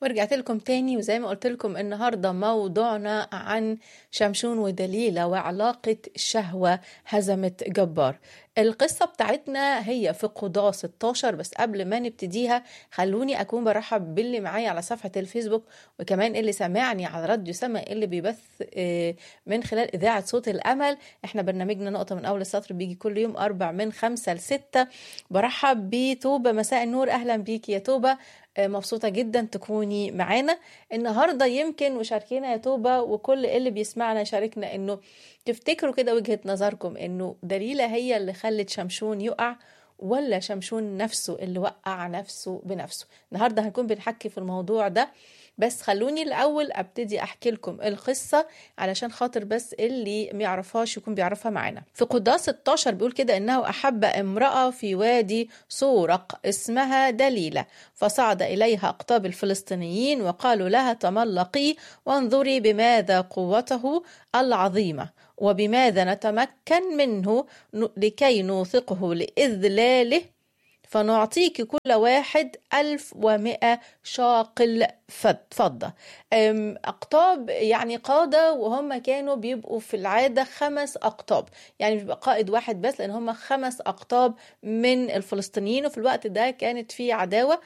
ورجعت لكم تاني وزي ما قلت لكم النهارده موضوعنا عن شمشون ودليلة وعلاقة شهوة هزمت جبار القصة بتاعتنا هي في قضاة 16 بس قبل ما نبتديها خلوني أكون برحب باللي معايا على صفحة الفيسبوك وكمان اللي سمعني على راديو سما اللي بيبث آه، من خلال إذاعة صوت الأمل احنا برنامجنا نقطة من أول السطر بيجي كل يوم أربع من خمسة لستة برحب بتوبة مساء النور أهلا بيكي يا توبة آه، مبسوطة جدا تكوني معانا النهاردة يمكن وشاركينا يا توبة وكل اللي بيسمعنا شاركنا انه تفتكروا كده وجهة نظركم انه دليلة هي اللي خلت شمشون يقع ولا شمشون نفسه اللي وقع نفسه بنفسه النهاردة هنكون بنحكي في الموضوع ده بس خلوني الأول أبتدي أحكي لكم القصة علشان خاطر بس اللي ما يعرفهاش يكون بيعرفها معانا في قضاة 16 بيقول كده إنه أحب امرأة في وادي صورق اسمها دليلة فصعد إليها أقطاب الفلسطينيين وقالوا لها تملقي وانظري بماذا قوته العظيمة وبماذا نتمكن منه ن- لكي نوثقه لإذلاله فنعطيك كل واحد ألف ومائة شاقل فد- فضة أم، أقطاب يعني قادة وهم كانوا بيبقوا في العادة خمس أقطاب يعني مش بيبقى قائد واحد بس لأن هم خمس أقطاب من الفلسطينيين وفي الوقت ده كانت في عداوة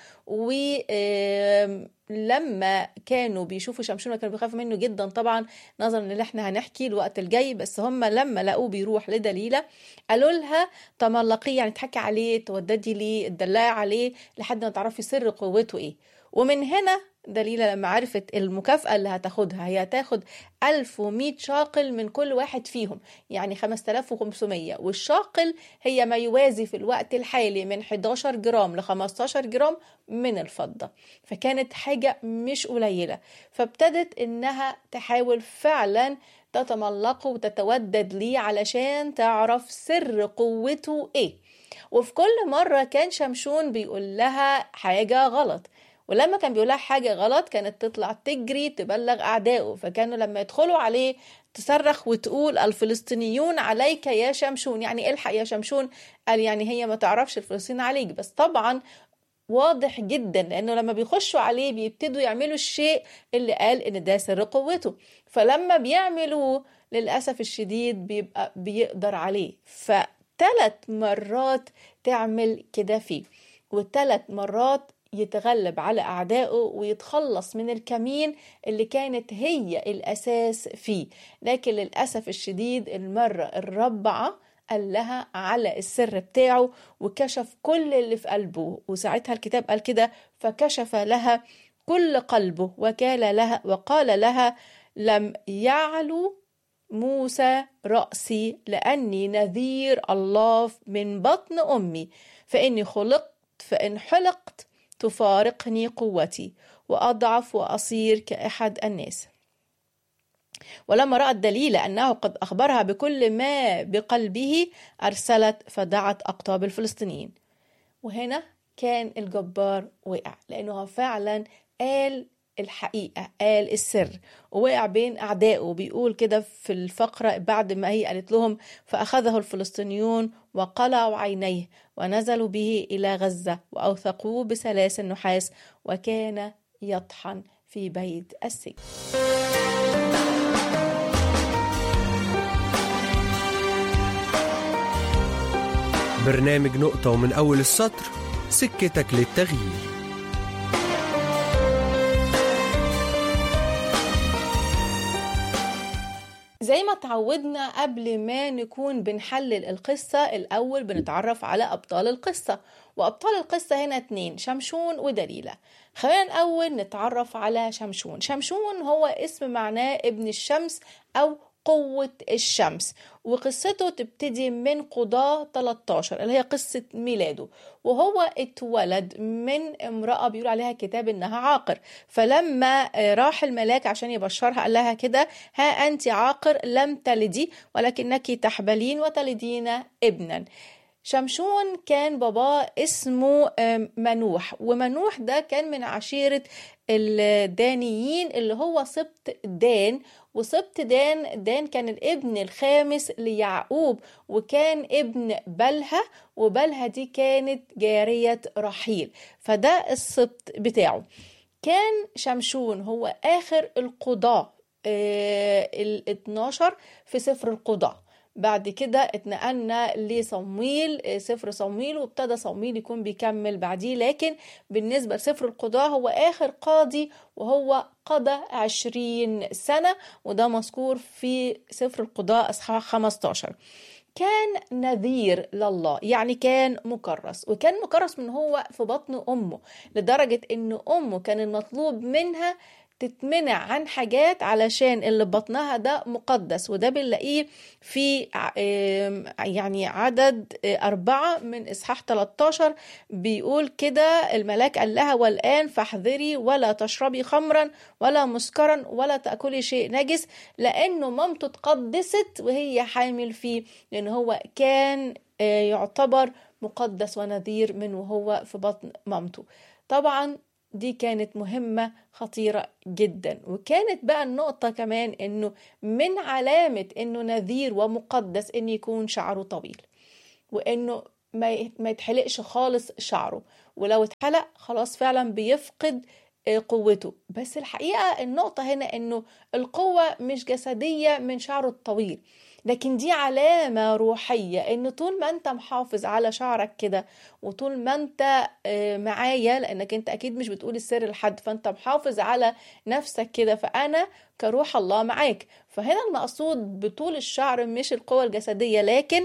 ولما كانوا بيشوفوا شمشون كانوا بيخافوا منه جدا طبعا نظرا اللي احنا هنحكي الوقت الجاي بس هم لما لقوه بيروح لدليلة قالوا لها تملقيه يعني تحكي عليه توددي ليه تدلعي عليه لحد ما تعرفي سر قوته ايه ومن هنا دليلة لما عرفت المكافأة اللي هتاخدها هي هتاخد 1100 شاقل من كل واحد فيهم يعني 5500 والشاقل هي ما يوازي في الوقت الحالي من 11 جرام ل 15 جرام من الفضة فكانت حاجة مش قليلة فابتدت انها تحاول فعلا تتملقه وتتودد ليه علشان تعرف سر قوته ايه وفي كل مرة كان شمشون بيقول لها حاجة غلط ولما كان بيقول لها حاجة غلط كانت تطلع تجري تبلغ أعدائه فكانوا لما يدخلوا عليه تصرخ وتقول الفلسطينيون عليك يا شمشون يعني الحق يا شمشون قال يعني هي ما تعرفش الفلسطينيين عليك بس طبعا واضح جدا لانه لما بيخشوا عليه بيبتدوا يعملوا الشيء اللي قال ان ده سر قوته فلما بيعملوه للاسف الشديد بيبقى بيقدر عليه فثلاث مرات تعمل كده فيه وثلاث مرات يتغلب على أعدائه ويتخلص من الكمين اللي كانت هي الأساس فيه لكن للأسف الشديد المرة الرابعة قال لها على السر بتاعه وكشف كل اللي في قلبه وساعتها الكتاب قال كده فكشف لها كل قلبه وكال لها وقال لها لم يعلو موسى رأسي لأني نذير الله من بطن أمي فإني خلقت فإن حلقت تفارقني قوتي وأضعف وأصير كأحد الناس ولما رأت دليلة أنه قد أخبرها بكل ما بقلبه أرسلت فدعت أقطاب الفلسطينيين وهنا كان الجبار وقع لأنه فعلا قال الحقيقة قال السر ووقع بين أعدائه بيقول كده في الفقرة بعد ما هي قالت لهم فأخذه الفلسطينيون وقلعوا عينيه ونزلوا به إلى غزة وأوثقوه بسلاسل نحاس وكان يطحن في بيت السجن برنامج نقطة ومن أول السطر سكتك للتغيير زي ما تعودنا قبل ما نكون بنحلل القصة الأول بنتعرف على أبطال القصة وأبطال القصة هنا اتنين شمشون ودليلة خلينا الأول نتعرف على شمشون شمشون هو اسم معناه ابن الشمس أو قوة الشمس وقصته تبتدي من قضاة 13 اللي هي قصة ميلاده وهو اتولد من امرأة بيقول عليها كتاب انها عاقر فلما راح الملاك عشان يبشرها قال لها كده ها انت عاقر لم تلدي ولكنك تحبلين وتلدين ابنا شمشون كان باباه اسمه آم، منوح ومنوح ده كان من عشيرة الدانيين اللي هو سبط دان وسبط دان دان كان الابن الخامس ليعقوب وكان ابن بلها وبلها دي كانت جارية رحيل فده السبط بتاعه كان شمشون هو آخر القضاة ال 12 في سفر القضاة بعد كده اتنقلنا لصمويل سفر صمويل وابتدى صمويل يكون بيكمل بعديه لكن بالنسبة لسفر القضاة هو آخر قاضي وهو قضى عشرين سنة وده مذكور في سفر القضاء أصحاح 15 كان نذير لله يعني كان مكرس وكان مكرس من هو في بطن أمه لدرجة أن أمه كان المطلوب منها تتمنع عن حاجات علشان اللي بطنها ده مقدس وده بنلاقيه في يعني عدد أربعة من إصحاح 13 بيقول كده الملاك قال لها والآن فاحذري ولا تشربي خمرا ولا مسكرا ولا تأكلي شيء نجس لأنه مامته اتقدست وهي حامل فيه لأن هو كان يعتبر مقدس ونذير من وهو في بطن مامته طبعا دي كانت مهمة خطيرة جدا وكانت بقى النقطة كمان انه من علامة انه نذير ومقدس ان يكون شعره طويل وانه ما يتحلقش خالص شعره ولو اتحلق خلاص فعلا بيفقد قوته بس الحقيقة النقطة هنا انه القوة مش جسدية من شعره الطويل لكن دي علامة روحية ان طول ما انت محافظ على شعرك كده وطول ما انت معايا لانك انت اكيد مش بتقول السر لحد فانت محافظ على نفسك كده فانا كروح الله معاك فهنا المقصود بطول الشعر مش القوة الجسدية لكن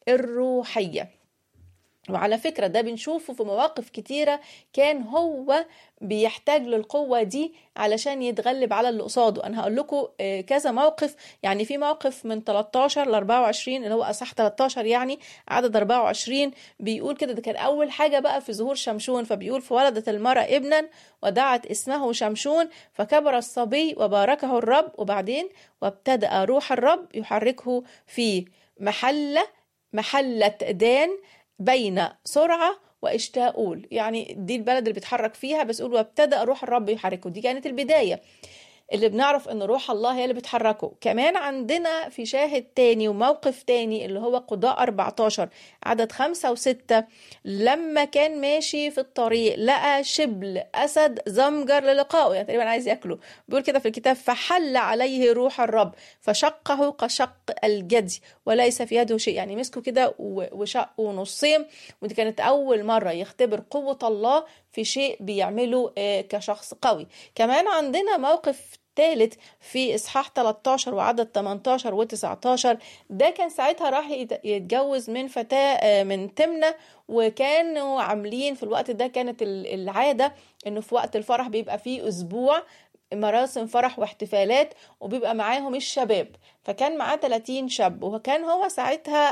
الروحية وعلى فكرة ده بنشوفه في مواقف كتيرة كان هو بيحتاج للقوة دي علشان يتغلب على اللي قصاده أنا هقول لكم كذا موقف يعني في موقف من 13 ل 24 اللي هو أصح 13 يعني عدد 24 بيقول كده ده كان أول حاجة بقى في ظهور شمشون فبيقول فولدت المرأة ابنا ودعت اسمه شمشون فكبر الصبي وباركه الرب وبعدين وابتدأ روح الرب يحركه في محلة محلة دان بين سرعة واشتاؤول يعني دي البلد اللي بيتحرك فيها بس يقول وابتدأ روح الرب يحركه دي كانت البداية اللي بنعرف ان روح الله هي اللي بتحركه كمان عندنا في شاهد تاني وموقف تاني اللي هو قضاء 14 عدد خمسة وستة لما كان ماشي في الطريق لقى شبل أسد زمجر للقائه يعني تقريبا عايز ياكله بيقول كده في الكتاب فحل عليه روح الرب فشقه كشق الجدي وليس في يده شيء يعني مسكه كده وشقه نصين ودي كانت أول مرة يختبر قوة الله في شيء بيعمله كشخص قوي كمان عندنا موقف ثالث في اصحاح 13 وعدد 18 و19 ده كان ساعتها راح يتجوز من فتاه من تمنه وكانوا عاملين في الوقت ده كانت العاده انه في وقت الفرح بيبقى فيه اسبوع مراسم فرح واحتفالات وبيبقى معاهم الشباب فكان معاه 30 شاب وكان هو ساعتها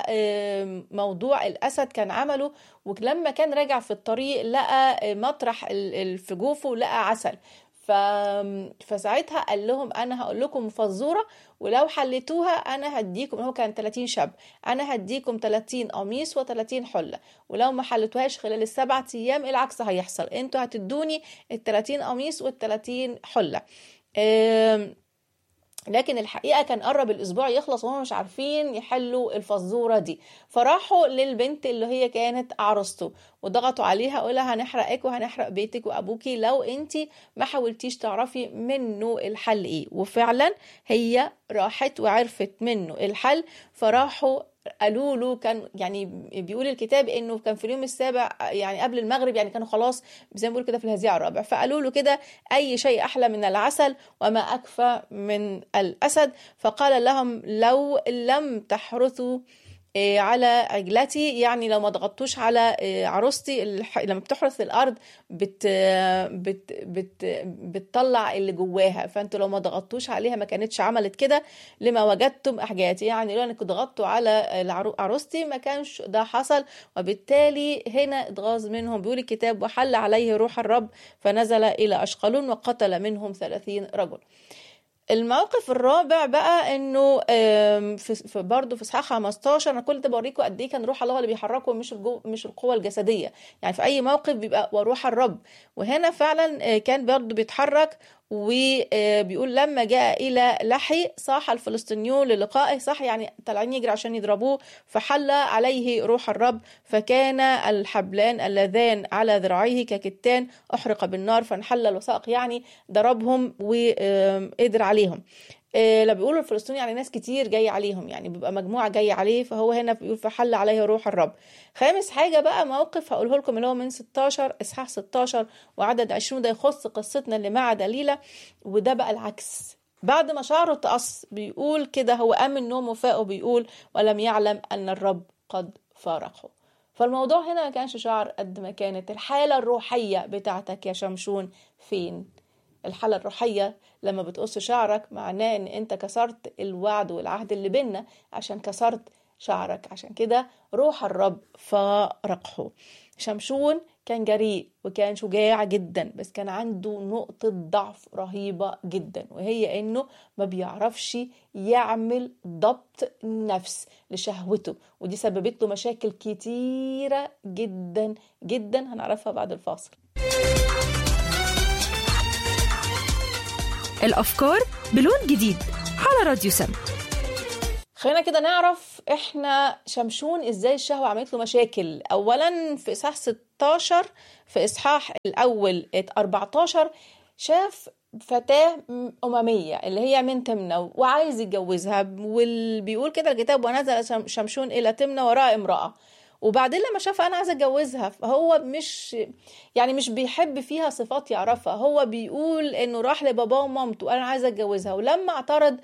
موضوع الاسد كان عمله ولما كان راجع في الطريق لقى مطرح في جوفه لقى عسل ف... فساعتها قال لهم انا هقول لكم فزوره ولو حليتوها انا هديكم هو كان 30 شاب انا هديكم 30 قميص و30 حله ولو ما حلتوهاش خلال السبعة ايام العكس هيحصل انتوا هتدوني ال 30 قميص وال 30 حله أم... لكن الحقيقه كان قرب الاسبوع يخلص وهم مش عارفين يحلوا الفزوره دي فراحوا للبنت اللي هي كانت عروسته وضغطوا عليها قولها هنحرقك وهنحرق بيتك وابوكي لو انت ما حاولتيش تعرفي منه الحل ايه وفعلا هي راحت وعرفت منه الحل فراحوا قالوا له كان يعني بيقول الكتاب انه كان في اليوم السابع يعني قبل المغرب يعني كانوا خلاص زي ما بيقولوا كده في الهزيع الرابع فقالوا له كده اي شيء احلى من العسل وما اكفى من الاسد فقال لهم لو لم تحرثوا على عجلتي يعني لو ما ضغطتوش على عروستي لما بتحرث الارض بت بت بت بتطلع اللي جواها فانتوا لو ما ضغطوش عليها ما كانتش عملت كده لما وجدتم احجاتي يعني لو انك ضغطتوا على عروستي ما كانش ده حصل وبالتالي هنا اتغاظ منهم بيقول الكتاب وحل عليه روح الرب فنزل الى اشقلون وقتل منهم ثلاثين رجل الموقف الرابع بقى انه في برضه في اصحاح 15 انا كل ده بوريكم قد ايه كان روح الله اللي بيحركه مش الجو مش القوه الجسديه يعني في اي موقف بيبقى وروح الرب وهنا فعلا كان برضه بيتحرك وبيقول لما جاء إلى لحي صاح الفلسطينيون للقائه صح يعني طالعين يجري عشان يضربوه فحل عليه روح الرب فكان الحبلان اللذان على ذراعيه ككتان أحرق بالنار فانحل الوثائق يعني ضربهم وقدر عليهم لما بيقولوا الفلسطيني يعني ناس كتير جاية عليهم يعني بيبقى مجموعة جاية عليه فهو هنا بيقول فحل عليه روح الرب خامس حاجة بقى موقف هقوله لكم اللي هو من 16 إصحاح 16 وعدد 20 ده يخص قصتنا اللي مع دليلة وده بقى العكس بعد ما شعره اتقص بيقول كده هو قام من النوم وفاقه بيقول ولم يعلم أن الرب قد فارقه فالموضوع هنا ما كانش شعر قد ما كانت الحالة الروحية بتاعتك يا شمشون فين الحالة الروحية لما بتقص شعرك معناه ان انت كسرت الوعد والعهد اللي بينا عشان كسرت شعرك عشان كده روح الرب فارقه شمشون كان جريء وكان شجاع جدا بس كان عنده نقطة ضعف رهيبة جدا وهي انه ما بيعرفش يعمل ضبط نفس لشهوته ودي سببت له مشاكل كتيرة جدا جدا هنعرفها بعد الفاصل الأفكار بلون جديد على راديو سم خلينا كده نعرف احنا شمشون ازاي الشهوة عملت له مشاكل اولا في اصحاح 16 في اصحاح الاول 14 شاف فتاة أممية اللي هي من تمنى وعايز يتجوزها وبيقول كده الكتاب ونزل شمشون إلى تمنى وراء امرأة وبعدين لما شاف انا عايزه اتجوزها فهو مش يعني مش بيحب فيها صفات يعرفها هو بيقول انه راح لباباه ومامته انا عايزه اتجوزها ولما اعترض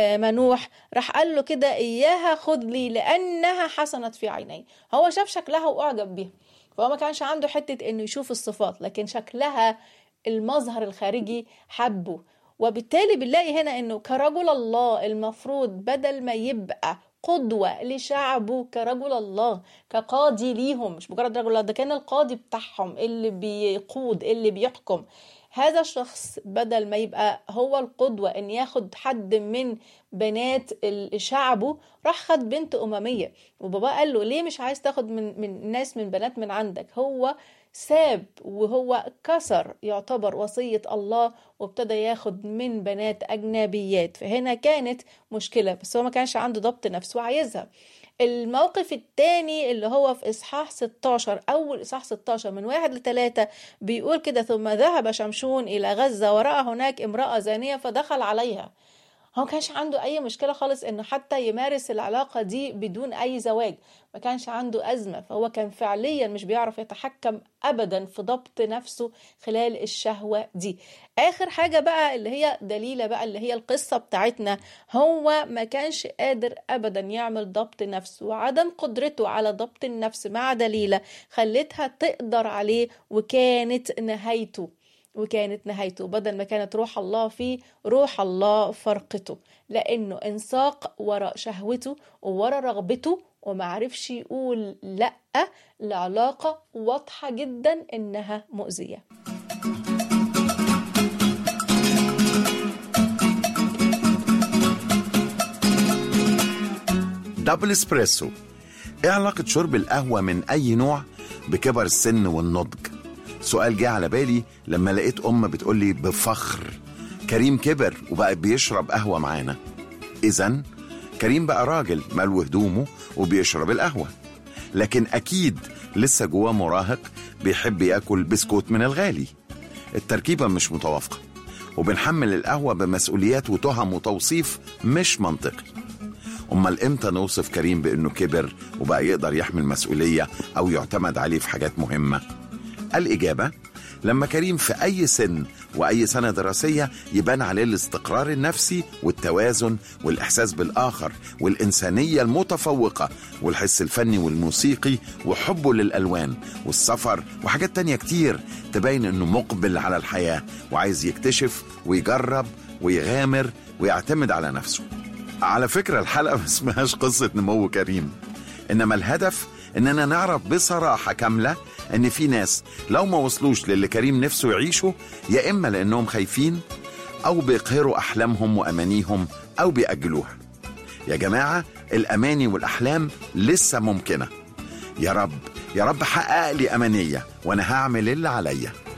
منوح راح قال له كده اياها خذ لي لانها حسنت في عيني هو شاف شكلها واعجب بيها فهو ما كانش عنده حته انه يشوف الصفات لكن شكلها المظهر الخارجي حبه وبالتالي بنلاقي هنا انه كرجل الله المفروض بدل ما يبقى قدوة لشعبه كرجل الله كقاضي ليهم مش مجرد رجل الله ده كان القاضي بتاعهم اللي بيقود اللي بيحكم هذا الشخص بدل ما يبقى هو القدوة ان ياخد حد من بنات شعبه راح خد بنت أممية وبابا قال له ليه مش عايز تاخد من, من ناس من بنات من عندك هو ساب وهو كسر يعتبر وصية الله وابتدى ياخد من بنات أجنبيات فهنا كانت مشكلة بس هو ما كانش عنده ضبط نفس وعايزها الموقف الثاني اللي هو في إصحاح 16 أول إصحاح 16 من واحد لثلاثة بيقول كده ثم ذهب شمشون إلى غزة ورأى هناك امرأة زانية فدخل عليها هو ما كانش عنده اي مشكله خالص انه حتى يمارس العلاقه دي بدون اي زواج ما كانش عنده ازمه فهو كان فعليا مش بيعرف يتحكم ابدا في ضبط نفسه خلال الشهوه دي اخر حاجه بقى اللي هي دليله بقى اللي هي القصه بتاعتنا هو ما كانش قادر ابدا يعمل ضبط نفس وعدم قدرته على ضبط النفس مع دليله خلتها تقدر عليه وكانت نهايته وكانت نهايته بدل ما كانت روح الله فيه روح الله فرقته لأنه انساق وراء شهوته وورا رغبته ومعرفش يقول لأ لعلاقة واضحة جدا إنها مؤذية دبل اسبريسو ايه علاقة شرب القهوة من أي نوع بكبر السن والنضج؟ سؤال جه على بالي لما لقيت أم بتقولي بفخر كريم كبر وبقى بيشرب قهوة معانا إذا كريم بقى راجل ملو هدومه وبيشرب القهوة لكن أكيد لسه جواه مراهق بيحب ياكل بسكوت من الغالي التركيبة مش متوافقة وبنحمل القهوة بمسؤوليات وتهم وتوصيف مش منطقي أمال إمتى نوصف كريم بإنه كبر وبقى يقدر يحمل مسؤولية أو يعتمد عليه في حاجات مهمة؟ الإجابة لما كريم في أي سن وأي سنة دراسية يبان عليه الاستقرار النفسي والتوازن والإحساس بالآخر والإنسانية المتفوقة والحس الفني والموسيقي وحبه للألوان والسفر وحاجات تانية كتير تبين إنه مقبل على الحياة وعايز يكتشف ويجرب ويغامر ويعتمد على نفسه على فكرة الحلقة ما اسمهاش قصة نمو كريم إنما الهدف إننا نعرف بصراحة كاملة إن في ناس لو ما وصلوش للي كريم نفسه يعيشه يا إما لأنهم خايفين أو بيقهروا أحلامهم وأمانيهم أو بيأجلوها يا جماعة الأماني والأحلام لسه ممكنة يا رب يا رب حقق لي أمانية وأنا هعمل اللي عليا